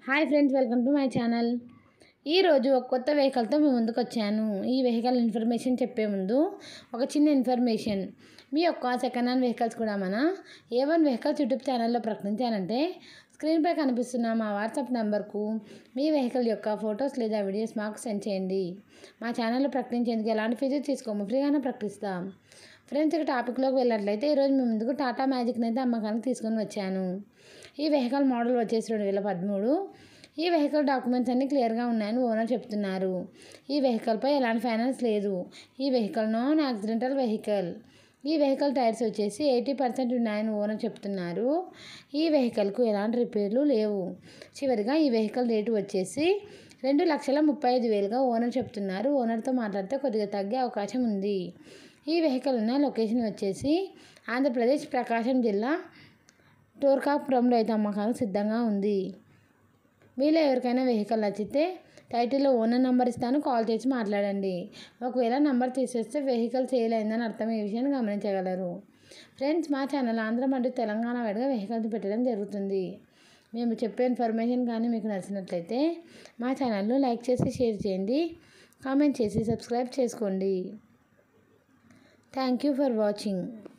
hi friends welcome to my channel ఈరోజు ఒక కొత్త వెహికల్తో మీ ముందుకు వచ్చాను ఈ వెహికల్ ఇన్ఫర్మేషన్ చెప్పే ముందు ఒక చిన్న ఇన్ఫర్మేషన్ మీ యొక్క సెకండ్ హ్యాండ్ వెహికల్స్ కూడా మన ఏ వన్ వెహికల్స్ యూట్యూబ్ ఛానల్లో ప్రకటించానంటే స్క్రీన్పై కనిపిస్తున్న మా వాట్సాప్ నెంబర్కు మీ వెహికల్ యొక్క ఫొటోస్ లేదా వీడియోస్ మాకు సెండ్ చేయండి మా ఛానల్లో ప్రకటించేందుకు ఎలాంటి ఫీజు తీసుకోము ఫ్రీగానే ప్రకటిస్తాం ఫ్రెండ్స్ ఇక టాపిక్లోకి వెళ్ళినట్లయితే ఈరోజు మీ ముందుకు టాటా మ్యాజిక్ని అయితే అమ్మకానికి తీసుకొని వచ్చాను ఈ వెహికల్ మోడల్ వచ్చేసి రెండు వేల పదమూడు ఈ వెహికల్ డాక్యుమెంట్స్ అన్నీ క్లియర్గా ఉన్నాయని ఓనర్ చెప్తున్నారు ఈ వెహికల్పై ఎలాంటి ఫైనాన్స్ లేదు ఈ వెహికల్ నాన్ యాక్సిడెంటల్ వెహికల్ ఈ వెహికల్ టైర్స్ వచ్చేసి ఎయిటీ పర్సెంట్ ఉన్నాయని ఓనర్ చెప్తున్నారు ఈ వెహికల్కు ఎలాంటి రిపేర్లు లేవు చివరిగా ఈ వెహికల్ రేటు వచ్చేసి రెండు లక్షల ముప్పై ఐదు వేలుగా ఓనర్ చెప్తున్నారు ఓనర్తో మాట్లాడితే కొద్దిగా తగ్గే అవకాశం ఉంది ఈ వెహికల్ ఉన్న లొకేషన్ వచ్చేసి ఆంధ్రప్రదేశ్ ప్రకాశం జిల్లా టోర్కాపురంలో అయితే అమ్మకానికి సిద్ధంగా ఉంది మీలో ఎవరికైనా వెహికల్ నచ్చితే టైటిల్లో ఓనర్ నెంబర్ ఇస్తాను కాల్ చేసి మాట్లాడండి ఒకవేళ నెంబర్ తీసేస్తే వెహికల్ సేల్ అయిందని అర్థం ఈ విషయాన్ని గమనించగలరు ఫ్రెండ్స్ మా ఛానల్ ఆంధ్ర మరియు తెలంగాణ వైడ్గా వెహికల్స్ పెట్టడం జరుగుతుంది మేము చెప్పే ఇన్ఫర్మేషన్ కానీ మీకు నచ్చినట్లయితే మా ఛానల్ను లైక్ చేసి షేర్ చేయండి కామెంట్ చేసి సబ్స్క్రైబ్ చేసుకోండి థ్యాంక్ యూ ఫర్ వాచింగ్